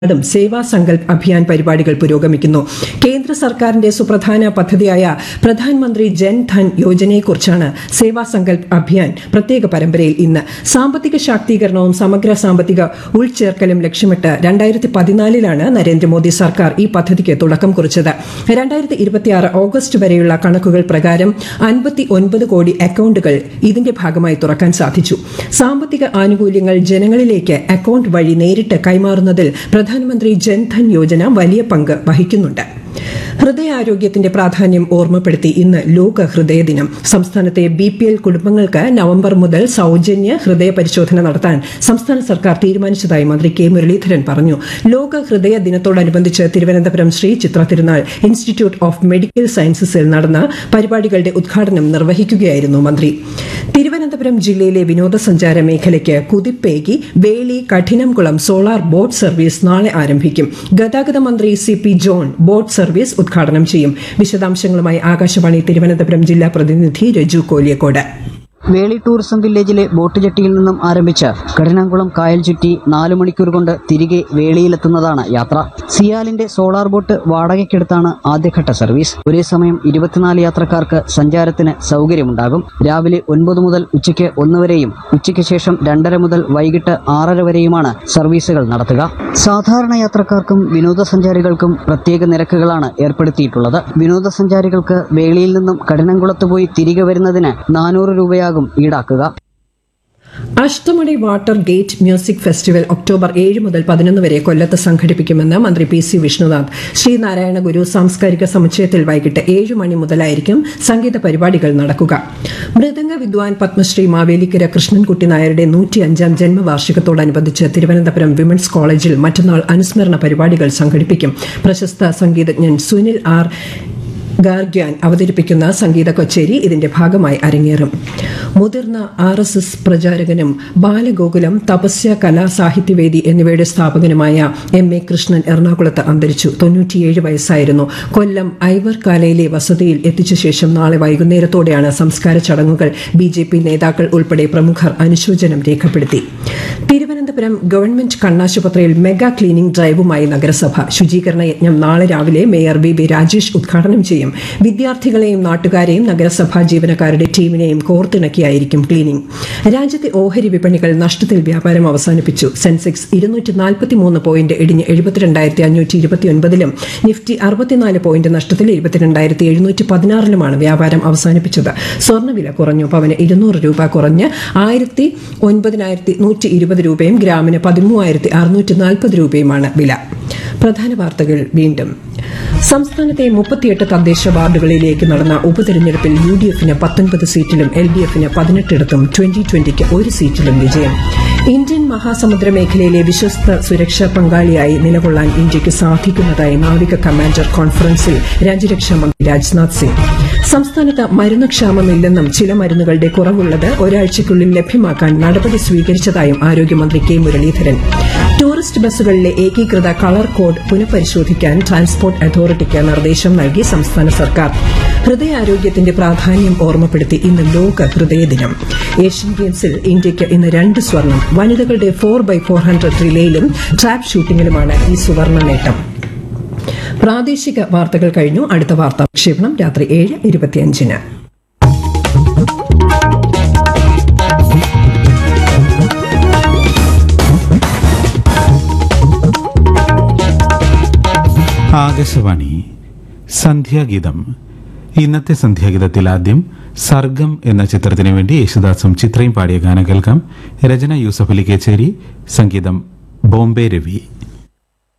ും സേവാ സങ്കൽപ് അഭിയാൻ പരിപാടികൾ പുരോഗമിക്കുന്നു കേന്ദ്ര സർക്കാരിന്റെ സുപ്രധാന പദ്ധതിയായ പ്രധാനമന്ത്രി ജൻ ധൻ യോജനയെക്കുറിച്ചാണ് സേവാ സങ്കൽപ് അഭിയാൻ പ്രത്യേക പരമ്പരയിൽ ഇന്ന് സാമ്പത്തിക ശാക്തീകരണവും സമഗ്ര സാമ്പത്തിക ഉൾച്ചേർക്കലും ലക്ഷ്യമിട്ട് രണ്ടായിരത്തി പതിനാലിലാണ് നരേന്ദ്രമോദി സർക്കാർ ഈ പദ്ധതിക്ക് തുടക്കം കുറിച്ചത് രണ്ടായിരത്തി ഇരുപത്തിയാറ് ഓഗസ്റ്റ് വരെയുള്ള കണക്കുകൾ പ്രകാരം അൻപത്തി ഒൻപത് കോടി അക്കൌണ്ടുകൾ ഇതിന്റെ ഭാഗമായി തുറക്കാൻ സാധിച്ചു സാമ്പത്തിക ആനുകൂല്യങ്ങൾ ജനങ്ങളിലേക്ക് അക്കൌണ്ട് വഴി നേരിട്ട് കൈമാറുന്നതിൽ പ്രധാനമന്ത്രി ജൻധൻ യോജന വലിയ പങ്ക് വഹിക്കുന്നുണ്ട് ഹൃദയാരോഗ്യത്തിന്റെ പ്രാധാന്യം ഓർമ്മപ്പെടുത്തി ഇന്ന് ലോക ഹൃദയ ദിനം സംസ്ഥാനത്തെ ബി പി എൽ കുടുംബങ്ങൾക്ക് നവംബർ മുതൽ സൌജന്യ ഹൃദയ പരിശോധന നടത്താൻ സംസ്ഥാന സർക്കാർ തീരുമാനിച്ചതായി മന്ത്രി കെ മുരളീധരൻ പറഞ്ഞു ലോക ഹൃദയ ദിനത്തോടനുബന്ധിച്ച് തിരുവനന്തപുരം ശ്രീ ചിത്ര തിരുനാൾ ഇൻസ്റ്റിറ്റ്യൂട്ട് ഓഫ് മെഡിക്കൽ സയൻസസിൽ നടന്ന പരിപാടികളുടെ ഉദ്ഘാടനം നിർവഹിക്കുകയായിരുന്നു മന്ത്രി തിരുവനന്തപുരം ജില്ലയിലെ വിനോദസഞ്ചാര മേഖലയ്ക്ക് കുതിപ്പേകി Veli Kadinamkulam solar boat service നാളെ ആരംഭിക്കും ഗതാഗത മന്ത്രി C P John boat service ഉദ്ഘാടനം ചെയ്യും വിശദാംശങ്ങളുമായി ആകാശവാണി തിരുവനന്തപുരം ജില്ലാ പ്രതിനിധി രജു കോലിയക്കോട് വേളി ടൂറിസം വില്ലേജിലെ ബോട്ട് ജെട്ടിയിൽ നിന്നും ആരംഭിച്ച് കഠിനാംകുളം കായൽ ചുറ്റി നാലു മണിക്കൂർ കൊണ്ട് തിരികെ വേളിയിലെത്തുന്നതാണ് യാത്ര സിയാലിന്റെ സോളാർ ബോട്ട് വാടകയ്ക്കെടുത്താണ് ആദ്യഘട്ട സർവീസ് ഒരേ സമയം ഇരുപത്തിനാല് യാത്രക്കാർക്ക് സഞ്ചാരത്തിന് സൗകര്യമുണ്ടാകും രാവിലെ ഒൻപത് മുതൽ ഉച്ചയ്ക്ക് ഒന്ന് വരെയും ഉച്ചയ്ക്ക് ശേഷം രണ്ടര മുതൽ വൈകിട്ട് ആറര വരെയുമാണ് സർവീസുകൾ നടത്തുക സാധാരണ യാത്രക്കാർക്കും വിനോദസഞ്ചാരികൾക്കും പ്രത്യേക നിരക്കുകളാണ് ഏർപ്പെടുത്തിയിട്ടുള്ളത് വിനോദസഞ്ചാരികൾക്ക് വേളിയിൽ നിന്നും കഠിനംകുളത്ത് പോയി തിരികെ വരുന്നതിന് നാനൂറ് രൂപയാകും ഈടാക്കുക Ashtamani water gate music festival October ഏഴ് മുതൽ പതിനൊന്ന് വരെ കൊല്ലത്ത് സംഘടിപ്പിക്കുമെന്ന് മന്ത്രി പി സി വിഷ്ണുനാഥ് ശ്രീനാരായണ ഗുരു സാംസ്കാരിക സമുച്ചയത്തിൽ വൈകിട്ട് ഏഴ് മണി മുതലായിരിക്കും സംഗീത പരിപാടികൾ നടക്കുക മൃദംഗ വിദ്വാൻ പത്മശ്രീ മാവേലിക്കര കൃഷ്ണൻകുട്ടി നായരുടെ നൂറ്റിയഞ്ചാം ജന്മവാർഷികത്തോടനുബന്ധിച്ച് തിരുവനന്തപുരം വിമൻസ് കോളേജിൽ മറ്റന്നാൾ അനുസ്മരണ പരിപാടികൾ സംഘടിപ്പിക്കും പ്രശസ്ത സംഗീതജ്ഞൻ സുനിൽ ആർ ഗാർഗ്യാൻ അവതരിപ്പിക്കുന്ന സംഗീത കച്ചേരി ഇതിന്റെ ഭാഗമായി അരങ്ങേറും മുതിർന്ന ആർ എസ് എസ് പ്രചാരകനും ബാലഗോകുലം തപസ്യ കലാ സാഹിത്യവേദി എന്നിവയുടെ സ്ഥാപകനുമായ എം എ കൃഷ്ണൻ എറണാകുളത്ത് അന്തരിച്ചു തൊണ്ണൂറ്റിയേഴ് വയസ്സായിരുന്നു കൊല്ലം ഐവർ കാലയിലെ വസതിയിൽ എത്തിച്ച ശേഷം നാളെ വൈകുന്നേരത്തോടെയാണ് സംസ്കാര ചടങ്ങുകൾ ബി ജെ പി നേതാക്കൾ ഉൾപ്പെടെ പ്രമുഖർ അനുശോചനം രേഖപ്പെടുത്തി തിരുവനന്തപുരം ഗവൺമെന്റ് കണ്ണാശുപത്രിയിൽ മെഗാ ക്ലീനിംഗ് ഡ്രൈവുമായി നഗരസഭ ശുചീകരണ യജ്ഞം നാളെ രാവിലെ മേയർ വി ബി രാജേഷ് ഉദ്ഘാടനം ചെയ്യും വിദ്യാർത്ഥികളെയും നാട്ടുകാരെയും നഗരസഭാ ജീവനക്കാരുടെ ടീമിനെയും കോർത്തിണക്കിയായിരിക്കും ക്ലീനിംഗ് രാജ്യത്തെ ഓഹരി വിപണികൾ നഷ്ടത്തിൽ വ്യാപാരം അവസാനിപ്പിച്ചു സെൻസെക്സ് ഇരുന്നൂറ്റി നാൽപ്പത്തിമൂന്ന് പോയിന്റ് ഇടിഞ്ഞ് എഴുപത്തിരണ്ടായിരത്തി അഞ്ഞൂറ്റി ഇരുപത്തിയൊൻപതിലും നിഫ്റ്റി അറുപത്തിനാല് പോയിന്റ് നഷ്ടത്തിൽ ഇരുപത്തിരണ്ടായിരത്തി എഴുന്നൂറ്റി പതിനാറിലുമാണ് വ്യാപാരം അവസാനിപ്പിച്ചത് സ്വർണ്ണവില കുറഞ്ഞു പവന് ഇരുന്നൂറ് രൂപ കുറഞ്ഞ് ആയിരത്തി ഒൻപതിനായിരത്തി നൂറ്റി ഇരുപത് രൂപയും ഗ്രാമിന് പതിമൂവായിരത്തി അറുന്നൂറ്റി നാൽപ്പത് രൂപയുമാണ് വില പ്രധാന വാർത്തകൾ വീണ്ടും സംസ്ഥാനത്തെ മുപ്പത്തിയെട്ട് തദ്ദേശ വാർഡുകളിലേക്ക് നടന്ന ഉപതെരഞ്ഞെടുപ്പിൽ യു ഡി എഫിന് പത്തൊൻപത് സീറ്റിലും എൽ ഡി എഫിന് പതിനെട്ടിടത്തും ട്വന്റി ട്വന്റിക്ക് ഒരു സീറ്റിലും വിജയം ഇന്ത്യൻ മഹാസമുദ്ര മേഖലയിലെ വിശ്വസ്ത സുരക്ഷാ പങ്കാളിയായി നിലകൊള്ളാൻ ഇന്ത്യയ്ക്ക് സാധിക്കുന്നതായി നാവിക കമാൻഡർ കോൺഫറൻസിൽ രാജ്യരക്ഷാ മന്ത്രി രാജ്നാഥ് സിംഗ് സംസ്ഥാനത്ത് മരുന്ന് ക്ഷാമമില്ലെന്നും ചില മരുന്നുകളുടെ കുറവുള്ളത് ഒരാഴ്ചയ്ക്കുള്ളിൽ ലഭ്യമാക്കാൻ നടപടി സ്വീകരിച്ചതായും ആരോഗ്യമന്ത്രി കെ മുരളീധരൻ ടൂറിസ്റ്റ് ബസ്സുകളിലെ ഏകീകൃത കളർ കോഡ് പുനഃപരിശോധിക്കാൻ ട്രാൻസ്പോർട്ട് അതോറിറ്റിക്ക് നിർദ്ദേശം നൽകി സംസ്ഥാന സർക്കാർ ഹൃദയാരോഗ്യത്തിന്റെ പ്രാധാന്യം ഓർമ്മപ്പെടുത്തി ഇന്ന് ലോക ഹൃദയ ദിനം ഏഷ്യൻ ഗെയിംസിൽ ഇന്ത്യയ്ക്ക് ഇന്ന് രണ്ട് സ്വർണം വനിതകളുടെ ഫോർ ബൈ ഫോർ ഹൺഡ്രഡ് റിലേയിലും ട്രാപ്പ് ഷൂട്ടിംഗിലുമാണ് ഈ സുവർണ നേട്ടം പ്രാദേശിക വാർത്തകൾ കഴിഞ്ഞു അടുത്ത വാർത്താ വിക്ഷേപണം രാത്രി ഏഴ് ഇരുപത്തിയഞ്ചിന് ആകാശവാണി സന്ധ്യാഗീതം ഇന്നത്തെ സന്ധ്യാഗീതത്തിൽ ആദ്യം സർഗം എന്ന ചിത്രത്തിന് വേണ്ടി യേശുദാസും ചിത്രയും പാടിയ ഗാനം കേൾക്കാം രചന യൂസഫ് അലി കേച്ചേരി സംഗീതം ബോംബെ രവി